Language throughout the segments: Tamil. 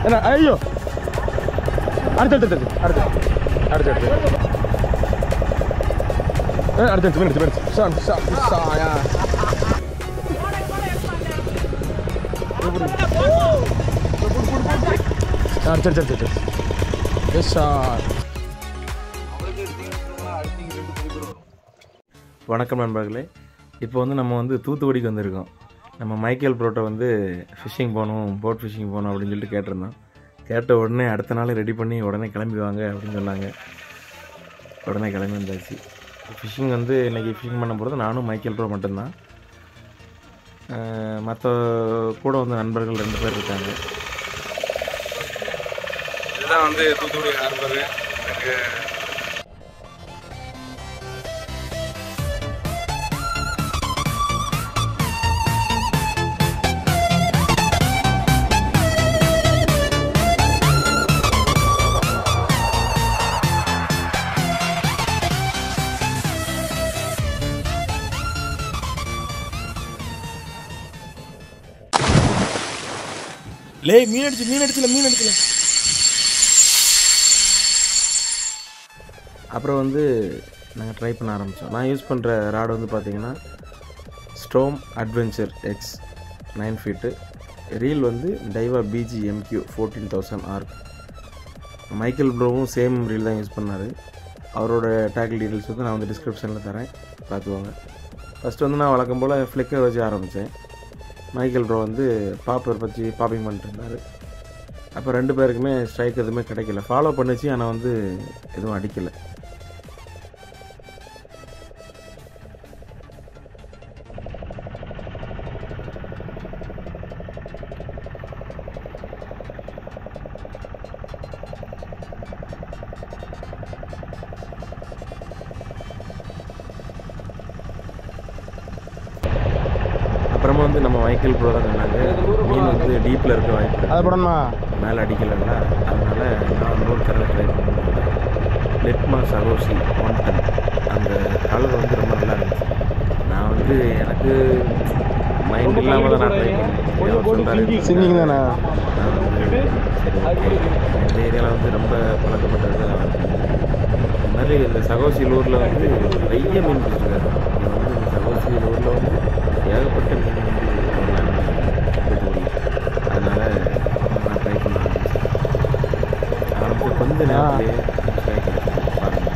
என்ன ஐயோ அடுத்து அடுத்து அடுத்து அடுத்து அடுத்து அடுத்து ஏ, அடுத்து அடுத்து அடுத்து அடுத்து சான் சா சாயா அடுத்து அடுத்து அடுத்து எஸ் சார் வணக்கம் நண்பர்களே இப்போ வந்து நம்ம வந்து தூத்துக்குடிக்கு வந்திருக்கோம் நம்ம மைக்கேல் ப்ரோட்டை வந்து ஃபிஷ்ஷிங் போகணும் போட் ஃபிஷ்ஷிங் போகணும் அப்படின்னு சொல்லிட்டு கேட்டிருந்தோம் கேட்ட உடனே அடுத்த நாள் ரெடி பண்ணி உடனே கிளம்பி வாங்க அப்படின்னு சொன்னாங்க உடனே கிளம்பி வந்தாச்சு ஃபிஷ்ஷிங் வந்து இன்றைக்கி ஃபிஷ்ஷிங் பண்ண போகிறது நானும் மைக்கேல் ப்ரோ மட்டும்தான் மற்ற கூட வந்து நண்பர்கள் ரெண்டு பேர் இருக்காங்க இதுதான் வந்து தூத்துக்குடி ஹார்பர் லே மீன் அடிச்சு மீன் அடிச்சல மீன் அடிச்சல அப்புறம் வந்து நாங்கள் ட்ரை பண்ண ஆரம்பித்தோம் நான் யூஸ் பண்ணுற ராடு வந்து பார்த்தீங்கன்னா storm adventure X nine feet reel வந்து Daiwa BG MQ fourteen thousand Ark Michael ப்ரோவும் சேம் ரீல் தான் யூஸ் பண்ணார் அவரோட டேக்கிள் டீட்டெயில்ஸ் வந்து நான் வந்து டிஸ்கிரிப்ஷனில் தரேன் பார்த்துக்கோங்க ஃபஸ்ட்டு வந்து நான் வழக்கம் போல் ஃப்ளிக்கர் வச்சு ஆரம்பித்தேன் மைக்கேல் ப்ரோ வந்து பாப்பர் வச்சு பாப்பிங் பண்ணிட்டு இருந்தார் அப்போ ரெண்டு பேருக்குமே ஸ்ட்ரைக் எதுவுமே கிடைக்கல ஃபாலோ பண்ணுச்சு ஆனால் வந்து எதுவும் அடிக்கலை அப்புறமா வந்து நம்ம மைக்கேல் ப்ரோ தான் சொன்னாங்க மீன் வந்து டீப்பில் இருக்க வாய்ப்பு அதை இருக்கு. போடணுமா மேலே அடிக்கலைல்ல அதனால நான் இன்னொரு கலர் ட்ரை பண்ணேன் லெட்மா சகோசி ஒன் டன் அந்த கலர் வந்து ரொம்ப நல்லா இருந்துச்சு நான் வந்து எனக்கு மைண்ட் இல்லாமல் தான் நான் ட்ரை பண்ணேன் சிங்கிங் தானே நான் வந்து சரி ஓகே இந்த ஏரியாவில் வந்து ரொம்ப பழக்கப்பட்டது இந்த மாதிரி இந்த சகோசியலூரில் வந்து நிறைய மீன் பிடிச்சிருக்காரு இங்க வந்து இந்த சகோசியலூரில் வந்து ஏகப்பட்ட மீன் வந்து வாங்கலாம்னு இந்த ஊரில் அதனால் நான் ட்ரை பண்ண ஆரம்பிச்சேன் ஆரம்பிச்ச கொஞ்ச நேரத்துலேயே ட்ரை கிடைச்சது பாருங்கள்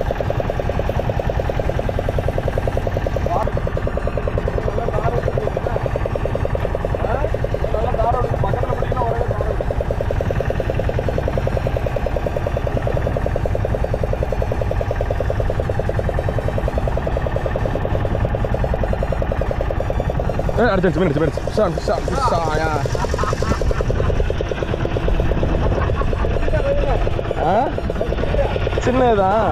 ஏ, அடுத்து அடுத்து மீன் அடிச்சு மீன் அடிச்சு சான் சா சாயா ஆ சின்னதான்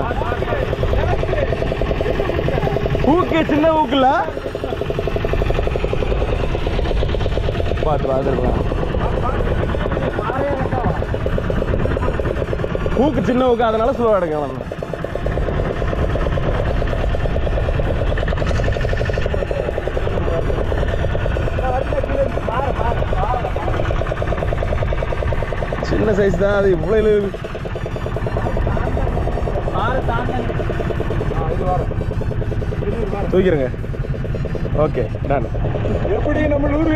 ஊக்கு சின்ன ஊக்குல பார்த்து பார்த்துருக்கலாம் ஊக்கு சின்ன ஊக்கு அதனால ஸ்லோவாக எடுக்கலாம் நம்ம சின்ன சைஸ் தான் அது இவ்வளோ தூக்கிடுங்க ஓகே டன் எப்படி நம்ம நூறு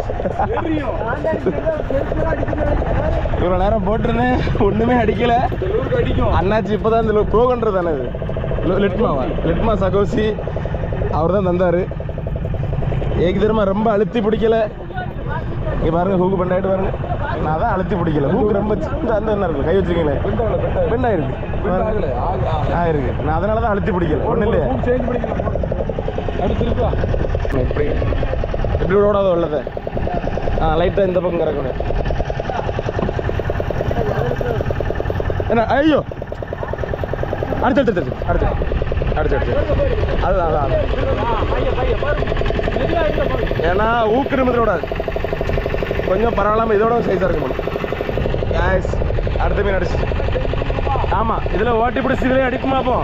இவ்வளோ நேரம் போட்டிருந்தேன் ஒன்றுமே அடிக்கல அண்ணாச்சி இப்போ தான் இந்த ப்ரோகன்றது தானே இது லு- லிட்மாவா லிட்மா சகோசி அவர் தான் தந்தார் ஏக்கு தரமா ரொம்ப அழுத்தி பிடிக்கல இங்கே பாருங்க ஹூக்கு பெண்டாயிட்டு பாருங்க நான் தான் அழுத்தி பிடிக்கல ஹூக்கு ரொம்ப இந்த அந்த என்ன இருக்கு கை வச்சிருக்கீங்களே பெண்ட் ஆயிருக்கு பாருங்க. ஆயிருக்கு நான் அதனால தான் அழுத்தி பிடிக்கல ஒன்றும் இல்லையா எப்படி எப்படி ஓடாத உள்ளத ஆ லைட்டாக இந்த பக்கம் கறக்கணும் என்ன ஐயோ அடுத்து அடுத்து அடுத்து அடுத்து அடுத்து அடுத்து அதுதான் அதான் ஏன்னா ஊக்கு நிமிடம் விடாது கொஞ்சம் பரவாயில்லாம இதோட சைஸாக இருக்கும் கேஸ் அடுத்த மீன் அடிச்சு ஆமாம் இதில் ஓட்டி பிடிச்சி இதிலே அடிக்குமா அப்போ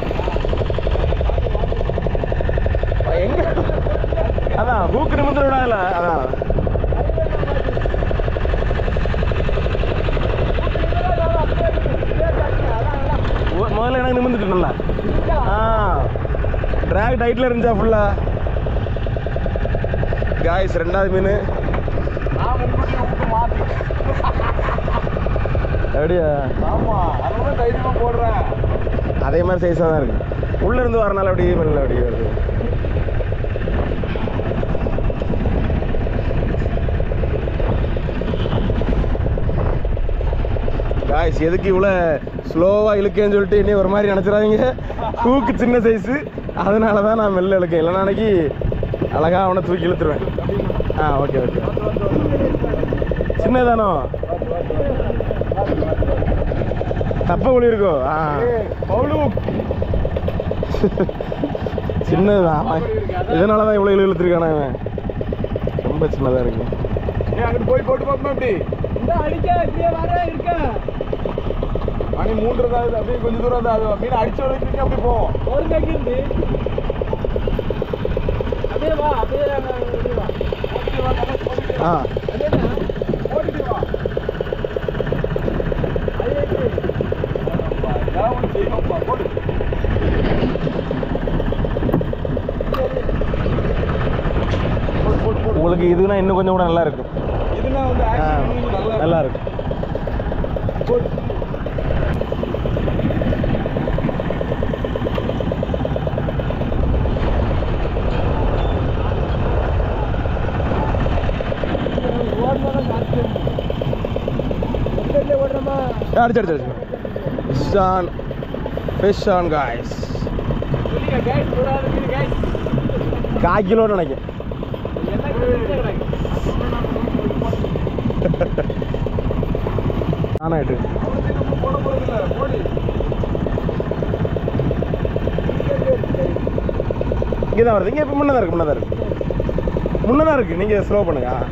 எங்க அதான் ஊக்கு நிமிடம் விடாதுல அதான் வந்துட்டு நல்லா ஆ ட்ராக் டைட்டில் இருந்துச்சா ஃபுல்லா காய்ஸ் ரெண்டாவது மீன் நான் முன்கூட்டி விட்டு மாத்தி அப்படியா ஆமா அதனால தைரியமா போடுறேன் அதே மாதிரி சைஸாக தான் இருக்கு உள்ள இருந்து வரனால அப்படியே மெல்ல அப்படியே வருது காய்ஸ் எதுக்கு இவ்வளோ ஸ்லோவாக இழுக்கேன்னு சொல்லிட்டு இன்னும் ஒரு மாதிரி நினச்சிடாதீங்க தூக்கு சின்ன சைஸு அதனால தான் நான் மெல்ல இழுக்கேன் இல்லை நாளைக்கு அழகாக அவனை தூக்கி இழுத்துருவேன் ஆ ஓகே ஓகே சின்னதானோ தப்ப ஒளி இருக்கோ ஆ பவுலு சின்னதுதான் அவன் இதனால தான் இவ்வளோ இழு இழுத்துருக்கானே அவன் ரொம்ப சின்னதாக இருக்கு ஏ அங்கிட்டு போய் போட்டு பார்க்கணும் அப்படி இந்த அடிக்க இப்படியே வர இருக்க மணி மூன்று தான் ஆகுது. அப்படியே கொஞ்சம் தூரம் தான் ஆகுது. மீன் அடிச்ச வரைக்கும் அப்படி போவோம் ஒரு கைக்கு அப்படியே வா அப்படியே அப்படியே வா ஓட்டிட்டு வா, நல்லா ஓட்டிட்டு வா. ஆ அது என்ன ஓட்டிட்டு வா. அது எப்படி? அப்பா, ஏதாவது ஒண்ணு செய்யணும்ப்பா. போடு. போடு, போடு, போடு. உங்களுக்கு இதுனா இன்னும் கொஞ்சம் கூட நல்லா இருக்கும் இதுனா வந்து ஆ, action மீன் நல்லா நல்லா இருக்கும் போடு. ஓடுனாலும் காசு எப்படியே ஓடுறோமா அடிச்சு அடிச்சு அடிச்சு fish on fish on guys சொல்லிங்க கைஸ் விடாத மீன் கைஸ் கால் கிலோன்னு நினைக்கிறேன் என்ன கிடக்கு ஆனாயிட்டு அவனுக்கு நம்ம போட போறதில்ல. போடு. இங்கே தான் வருது இங்கே இப்போ முன்னதாக இருக்கு முன்னதாக இருக்கு முன்னதாக இருக்கு நீங்கள் ஸ்லோ பண்ணுங்க ஆ.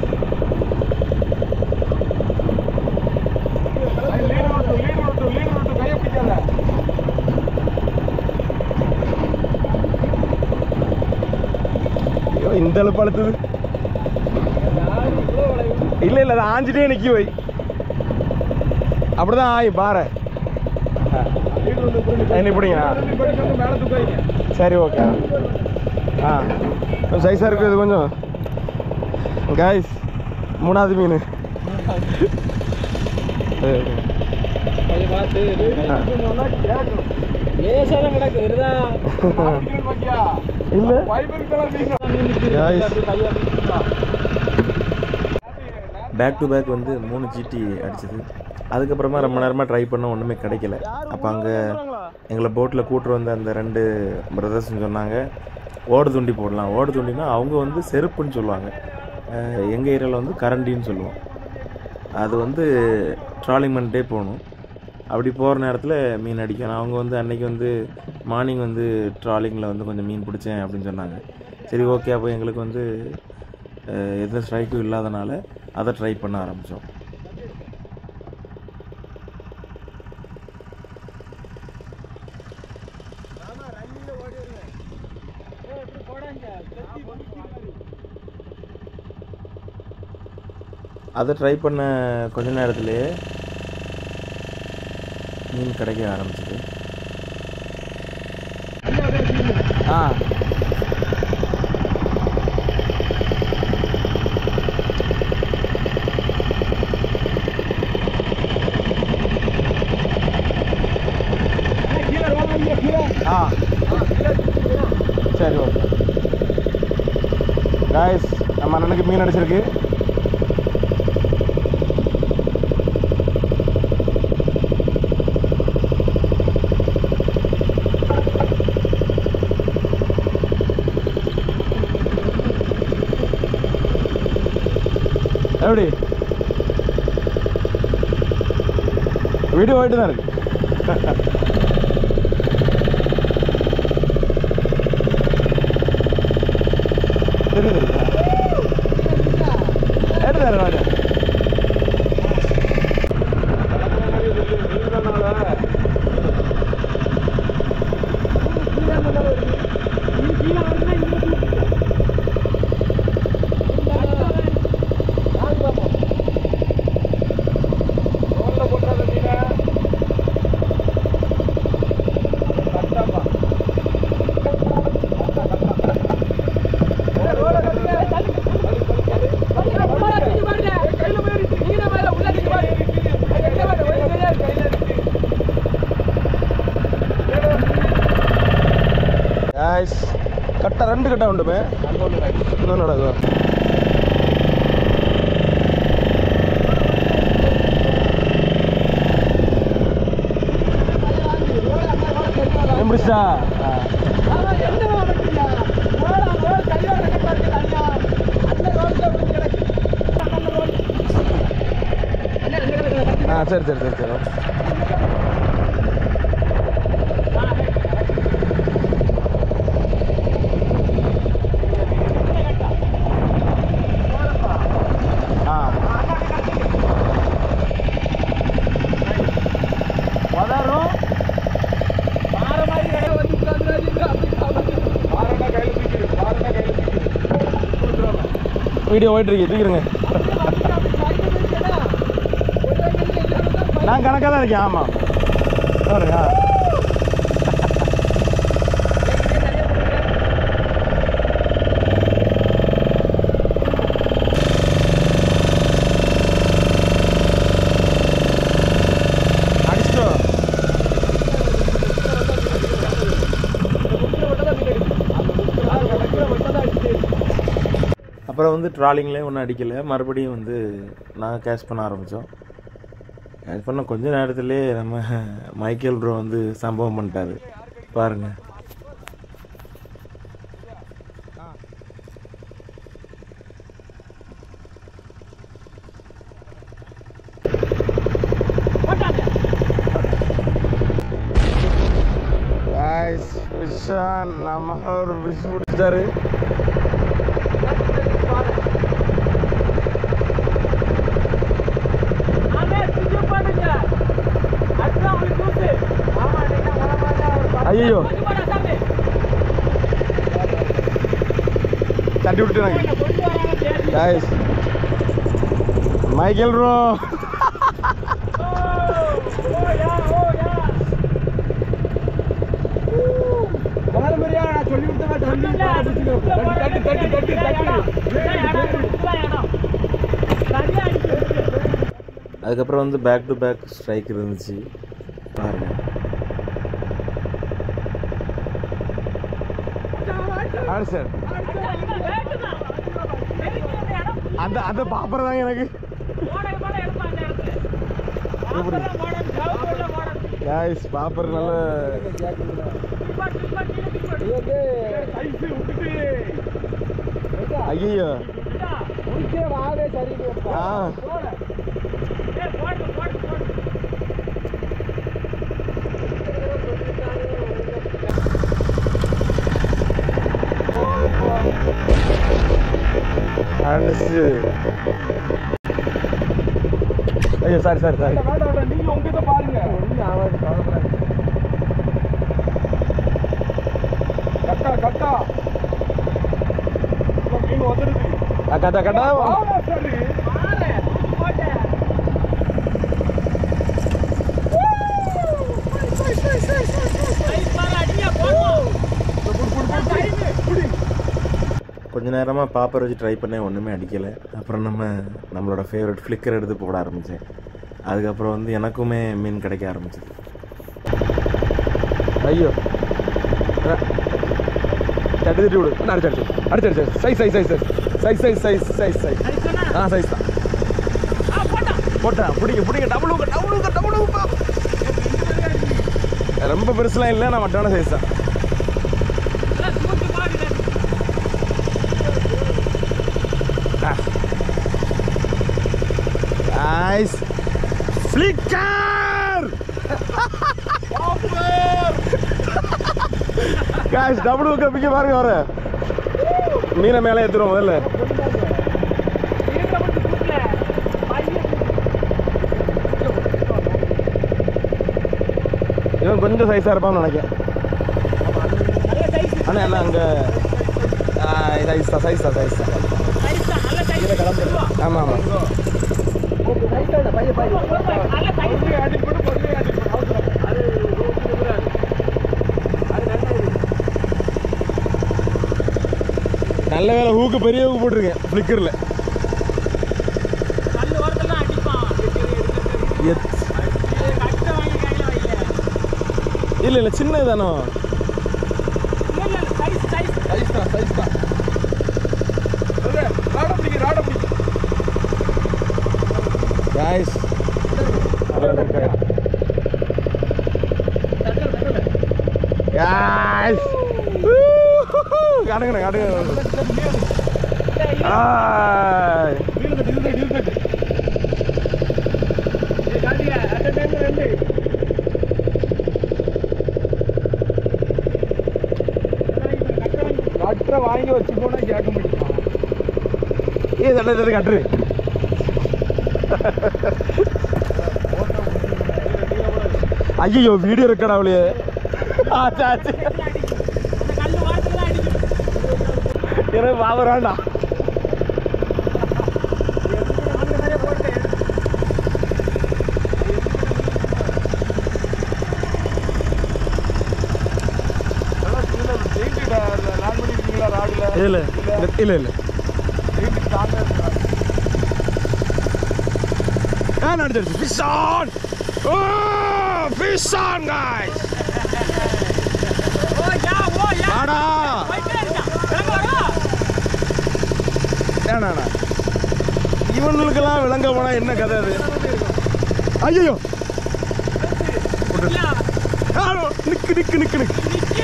அது leader விட்டு, leader விட்டு, leader விட்டு, கையை பிடிக்காத. ஐயோ இந்த அளவு அழுத்துது இல்லை இல்லை அதை ஆஞ்சிட்டே நிற்கி வை அப்படிதான் ஆயி பாரு leader விட்டு புரிஞ்சு என்ன இப்படிங்க இப்படி படிக்க வந்து மேல தூக்காதீங்க. சரி ஓகே ஆ கொஞ்சம் சைஸாக இருக்குது இது கொஞ்சம் காய்ஸ் மூணாவது மீன் கொஞ்சம் பார்த்து ஆ. சொன்னா கேட்கணும். லேசாக தான் கிடக்கு வருதா மாட்டிக்கணும் பாத்தியா? இல்லை fiber color மீன். Guys. கையை பிடிச்சிக்கலாம். பேக் டு பேக் வந்து மூணு ஜிடி அடிச்சது அதுக்கப்புறமா ரொம்ப நேரமாக ட்ரை பண்ண ஒன்றுமே கிடைக்கல அப்போ அங்கே எங்களை போட்டில் கூட்டு வந்த அந்த ரெண்டு பிரதர்ஸ்னு சொன்னாங்க ஓடு துண்டி போடலாம் ஓடு துண்டினா அவங்க வந்து செருப்புன்னு சொல்லுவாங்க எங்கள் ஏரியாவில் வந்து கரண்டின்னு சொல்லுவோம் அது வந்து ட்ராலிங் பண்ணிட்டே போகணும் அப்படி போகிற நேரத்தில் மீன் அடிக்கணும் அவங்க வந்து அன்னைக்கு வந்து மார்னிங் வந்து ட்ராலிங்கில் வந்து கொஞ்சம் மீன் பிடிச்சேன் அப்படின்னு சொன்னாங்க சரி ஓகே அப்போ எங்களுக்கு வந்து அஹ், எந்த ஸ்ட்ரைக்கும் இல்லாதனால அதை ட்ரை பண்ண ஆரம்பித்தோம் அதை ட்ரை பண்ண கொஞ்ச நேரத்திலேயே மீன் கிடைக்க ஆரம்பிச்சது ஆ ஆ சரி ஓகே காய்ஸ் நம்ம அண்ணனுக்கு மீன் அடிச்சிருக்கு எப்படி வீடியோ போயிட்டு தான் இருக்கு தெரியுது எடுத்தாரு வாங்க ரெண்டு கட்டா உண்டுமே இன்னும் நடக்கும் முடிச்சா ஆ சரி சரி சரி சரி ஆ வதாரும் வீடியோ போயிட்டு இருக்கு தூக்கிடுங்க நான் கணக்காக தான் இருக்கேன் ஆமாம் பாருங்க ஆ. அடிச்சிட்டோ அப்புறம் வந்து ட்ராலிங்லேயே ஒன்றும் அடிக்கலை மறுபடியும் வந்து நாங்கள் கேஷ் பண்ண ஆரம்பித்தோம் கேஷ் பண்ண கொஞ்ச நேரத்திலே நம்ம மைக்கேல் ப்ரோ வந்து சம்பவம் பண்ணிட்டாரு பாருங்கள் காய்ஸ் விஷான் நம்ம ஒரு விஷ் பிடிச்சிட்டாரு ஐயோ தட்டி விட்டுட்டாங்க காய்ஸ் மைக்கேல் ப்ரோ அதுக்கப்புறம் வந்து பேக் டு பேக் ஸ்ட்ரைக் இருந்துச்சு பாருங்கள் ஆடு சார் அந்த அந்த பாப்பர் தாங்க எனக்கு காய்ஸ் பாப்பர் நல்ல ஐயோ ஆ அடிச்சு ஐயோ சாரி சாரி சாரி நீங்க உங்ககிட்ட பாருங்க கட்டா கட்டா இப்ப மீன் வந்துருது கட்டா கட்டா ஆமா சரி கொஞ்ச நேரமாக பாப்பர் வச்சு ட்ரை பண்ணேன் ஒன்றுமே அடிக்கலை அப்புறம் நம்ம நம்மளோட ஃபேவரட் ஃப்ளிக்கர் எடுத்து போட ஆரம்பித்தேன் அதுக்கப்புறம் வந்து எனக்குமே மீன் கிடைக்க ஆரம்பிச்சது ஐயோ தட்டி தட்டி விடு அடிச்சு அடிச்சு அடிச்சு அடிச்சு size size size size size size size size ஆ சைஸ் தான் போட்டேன் பிடிங்க பிடிங்க டபுள் ஊக்க டபுள் ஊக்க டபுள் ஊக்க ரொம்ப பெருசுலாம் இல்லை நான் மட்டான சைஸ் தான் Guys, flicker! Guys, டபுள் ஊக்க பிக்க பாருங்க வர மீனை மேலே ஏத்துறோம் முதல்ல இவன் கொஞ்சம் சைஸாக இருப்பான்னு நினைக்கிறேன் அண்ணா அண்ணா அங்கே சைஸ் தான் சைஸ் தான் சைஸ் தான் ஆமாம் ஆமாம் நல்ல வேலை ஹூக்கு பெரிய ஹூக்கு போட்டிருக்கேன் ஃப்ளிக்கரில் இல்லை இல்லை சின்னது தானோ சைஸ் தான் சைஸ் தான் சொல்லு, ராடை பிடிங்க ராடை பிடிங்க guys guys காட்டுங்க காட்டுங்க ஆய். டீல் கட்டு டீல் கட்டு டீல் கட்டு கட்டுற வாங்கி வச்சு போனா கேட்க மாட்டேங்கிறான் ஏ தட்டை தட்டை கட்டுரு ஐயோ வீடியோ ரெக்கார்ட் ஆகலையே ஆச்சு ஆச்சு எனக்கு பாவம் வேண்டாம் லேண்ட் பண்ணிருக்கீங்களா ராடுல இல்லை இல்லை இல்லை ஆ நடிச்சிருச்சு ஃபிஷ் ஆன் ஓ ஃபிஷ் ஆன் காய்ஸ் வாடா ஏண்ணா இவனுக்கெல்லாம் விளங்க போனா என்ன கதை அது ஐயோ நிக்கு நிக்கு நிக்கு நிக்கு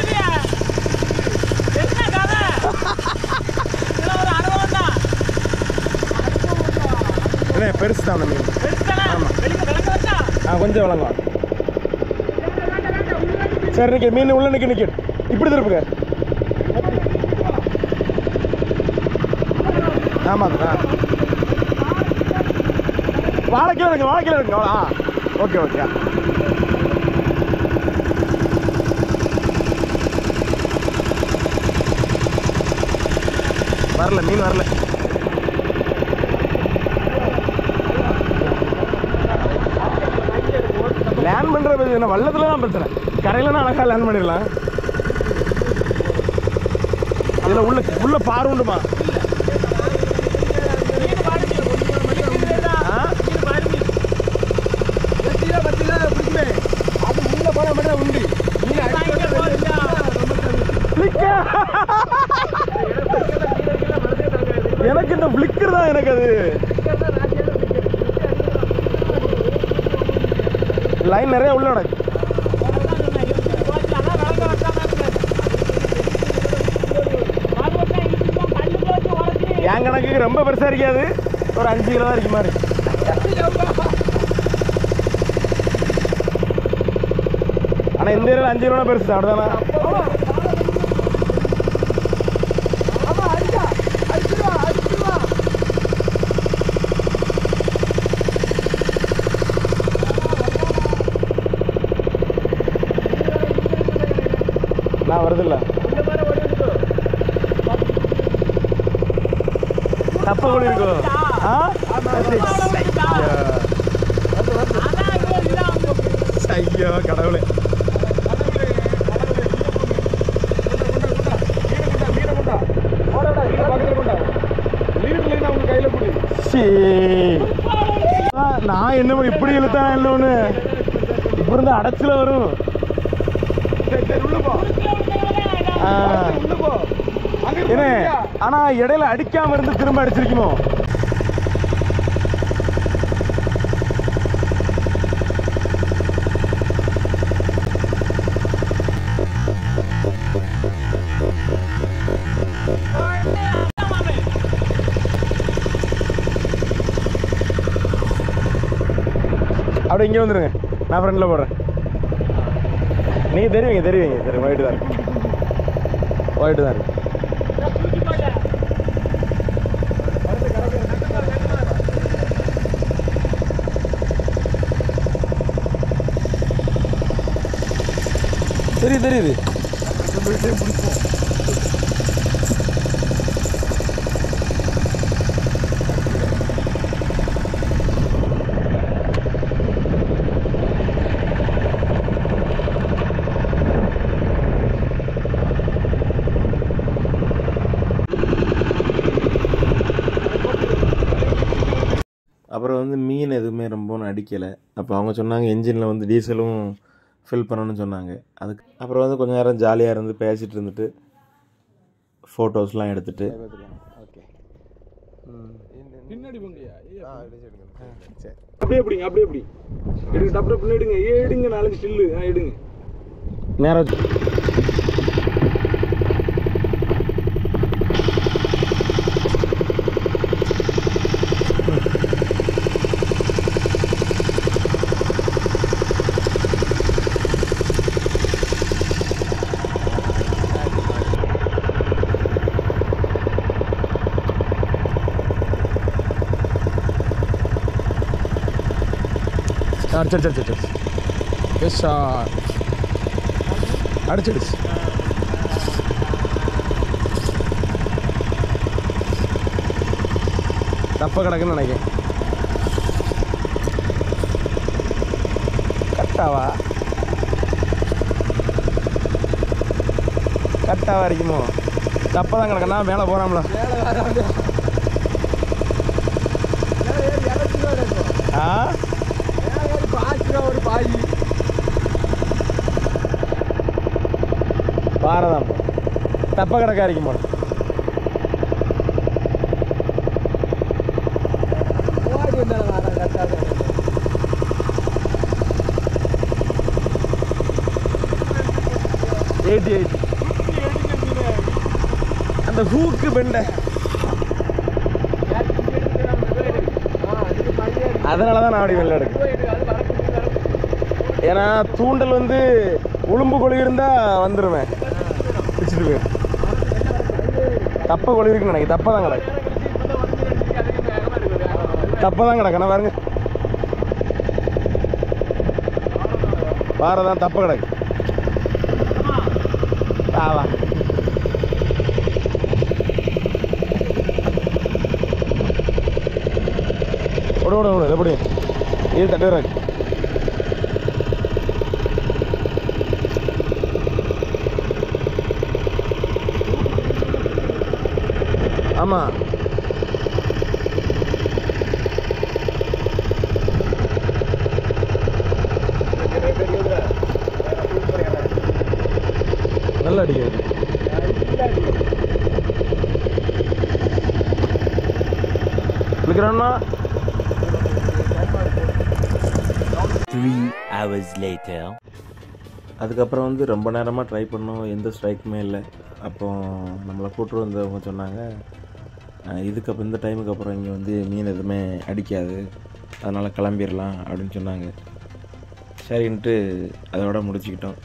என்ன பெருசு தான் அந்த மீன் ஆ கொஞ்சம் விளங்கும் சரி நிக்க மீன் உள்ள நிக்க நிக்க இப்படி திருப்புங்க ஆமா ஆ வாழைக்கில இருக்கு வாழைக்கில இருக்கு ஆ ஓகே ஓகே வரல மீன் வரல லேண்ட் பண்ற பிரச்சனை என்ன வள்ளத்துல தான் பிரச்சனை கரையில அழகா லேண்ட் பண்ணிடலாம் இதுல உள்ள உள்ள பாரு உண்டுமா ஆ? வெட்டியா பத்தில பிடிக்குமே அது உள்ள போன மட்டும் உண்டு நீ Flicker. எனக்கு இந்த ஃபிளிக்கர் தான் எனக்கு அது லைன் நிறைய உள்ள நடக்கு என் கணக்குக்கு ரொம்ப பெருசா இருக்காது ஒரு அஞ்சு கிலோ தான் இருக்கு மாதிரி ஆனா இந்த ஏரியாவில் அஞ்சு கிலோ பெருசு தான் அப்படிதானே நான் வருதில்ல தப்ப கூட இருக்கும் ஆ ஐயோ கடவுளே சீ. நான் என்ன பண்ண- இப்படி இழுத்தா என்ன ஒண்ணு இப்படி இருந்தா அடைச்சல வரும் ஆ. என்ன ஆனா இடையில அடிக்காம இருந்து திரும்ப அடிச்சிருக்குமோ அப்படியே இங்கே வந்துருங்க நான் ஃப்ரெண்டில் போடுறேன் நீங்கள் தெரிவிங்க தெரிவிங்க சரி ஒயிட்டு தான் இருக்கு ஒயிட்டு தான் இருக்கு தெரியுது தெரியுது அப்புறம் வந்து மீன் எதுவுமே ரொம்ப ஒன்றும் அடிக்கலை அப்போ அவங்க சொன்னாங்க என்ஜினில் வந்து டீசலும் ஃபில் பண்ணணும்னு சொன்னாங்க அதுக்கு அப்புறம் வந்து கொஞ்ச நேரம் ஜாலியாக இருந்து பேசிகிட்டு இருந்துட்டு ஃபோட்டோஸ்லாம் எடுத்துகிட்டு ஓகே பின்னாடி போங்கய்யா ஐயா, சரி அப்படியே எப்படிங்க அப்படியே எப்படி எடுங்க டப்பு டப்புன்னு எடுங்க ஏ எடுங்க நாலஞ்சு ஸ்டில்லு ஆ எடுங்க நேரம் அடிச்சு அடிச்சு அடிச்சு எஸ் சார் அடிச்சிடுச்சு தப்ப கிடக்குன்னு நினைக்கிறேன் கட்டாவா கட்டாவா அடிக்குமோ தப்ப தான் கிடக்குன்னா மேலே போகிறாம்ல ஆ ஒரு பாய் பாரதம் தப்ப கிடக்கா அடிக்குமோ ஓடி வந்தாலும் அதான் கரெக்டாக எயிட்டி எயிட்டி அந்த ஹூக்கு பெண்டை அதனால தான் நான் அப்படி வெளில எடுக்கிறேன் ஏன்னா தூண்டல் வந்து உளும்பு கொழி இருந்தால் வந்துடுவேன் பிடிச்சிட்டு போயிடும் தப்ப கொழி இருக்குன்னு நினைக்கிறேன் தப்பா தான் கிடக்கு தப்பா தான் கிடக்கு நான் பாருங்க பாறை தான் தப்ப கிடக்கு ஆவா விட விட விட எப்படி இது தட்டு இருக்கு ஆமா நல்லா அடிக்காது விழுக்கிறான்னா Three hours later. அதுக்கப்புறம் வந்து ரொம்ப நேரமாக ட்ரை பண்ணோம் எந்த ஸ்ட்ரைக்குமே இல்லை அப்போ நம்மளை கூட்டு வந்தவங்க சொன்னாங்க "அஹ், இதுக்கு அப்புறம் இந்த டைமுக்கு அப்புறம் இங்கே வந்து மீன் எதுவுமே அடிக்காது அதனால் கிளம்பிடலாம் அப்படின்னு சொன்னாங்க சரின்ட்டு அதோட முடிச்சுக்கிட்டோம்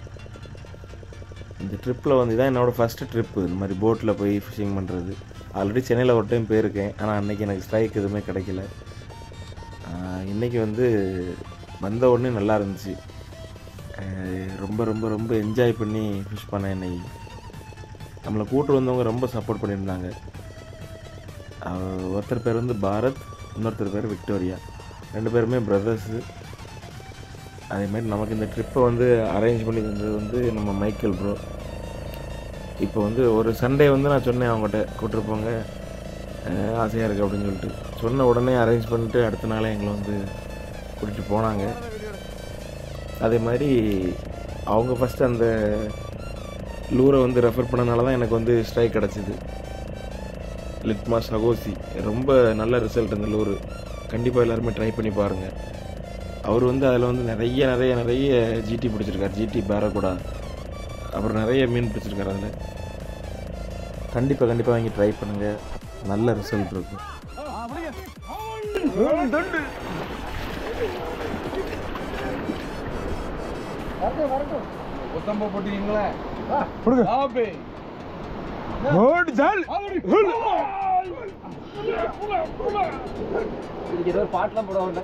இந்த ட்ரிப்பில் வந்து இதான் என்னோடய ஃபஸ்ட்டு ட்ரிப்பு இந்த மாதிரி போட்டில் போய் ஃபிஷிங் பண்ணுறது ஆல்ரெடி சென்னையில் ஒரு டைம் போயிருக்கேன் ஆனால் அன்றைக்கி எனக்கு ஸ்ட்ரைக் எதுவுமே கிடைக்கல ஆஹ், இன்னைக்கு வந்து வந்த உடனே நல்லா இருந்துச்சு அஹ் ரொம்ப ரொம்ப ரொம்ப என்ஜாய் பண்ணி ஃபிஷ் பண்ணேன் இன்னைக்கு நம்மளை கூட்டு வந்தவங்க ரொம்ப சப்போர்ட் பண்ணியிருந்தாங்க அஹ் ஒருத்தர் பேர் வந்து பாரத் இன்னொருத்தர் பேர் விக்டோரியா ரெண்டு பேருமே பிரதர்ஸு அதேமாதிரி நமக்கு இந்த ட்ரிப்பை வந்து அரேஞ்ச் பண்ணி தந்தது வந்து நம்ம மைக்கேல் ப்ரோ இப்போ வந்து ஒரு சண்டே வந்து நான் சொன்னேன் அவங்ககிட்ட கூட்டிட்டு போங்க அஹ் ஆசையாக இருக்குது அப்படின்னு சொல்லிட்டு சொன்ன உடனே அரேஞ்ச் பண்ணிட்டு அடுத்த நாளே எங்களை வந்து கூட்டிகிட்டு போனாங்க அதே மாதிரி அவங்க ஃபஸ்ட்டு அந்த லூரை வந்து ரெஃபர் பண்ணனால தான் எனக்கு வந்து ஸ்ட்ரைக் கிடச்சிது லிட்மா சகோசி ரொம்ப நல்ல ரிசல்ட் அந்த லூரு கண்டிப்பாக எல்லாருமே ட்ரை பண்ணி பாருங்கள் அவர் வந்து அதில் வந்து நிறைய நிறைய நிறைய ஜிடி பிடிச்சிருக்காரு ஜிடி பேரக்கூடா அப்புறம் நிறைய மீன் பிடிச்சிருக்காரு அதில் கண்டிப்பாக கண்டிப்பாக வாங்கி ட்ரை பண்ணுங்கள் நல்ல ரிசல்ட் இருக்கும் ஒத்தம்ப போட்டீங்களே கொடுங்க ஆபே ஓடு சால் இதுக்கு ஏதோ ஒரு பாட்டெலாம் போடுவாங்கல்ல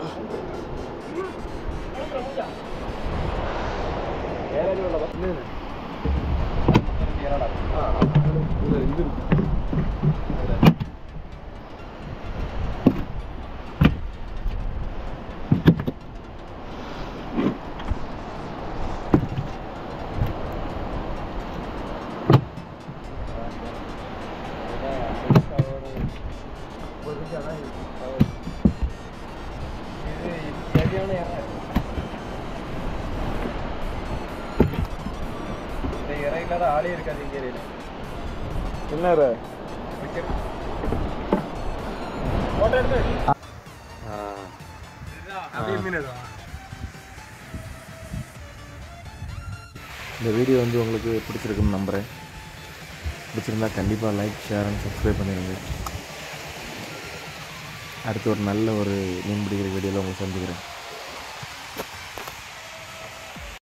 சரியான இறை இந்த இறையில ஆளே இருக்காது இங்கே என்ன இந்த வீடியோ வந்து உங்களுக்கு பிடிச்சிருக்குன்னு நம்புகிறேன் பிடிச்சிருந்தா கண்டிப்பாக லைக் ஷேர் அண்ட் சப்ஸ்கிரைப் பண்ணிடுங்க அடுத்து ஒரு நல்ல ஒரு மீன் பிடிக்கிற வீடியோவில் உங்களை சந்திக்கிறேன்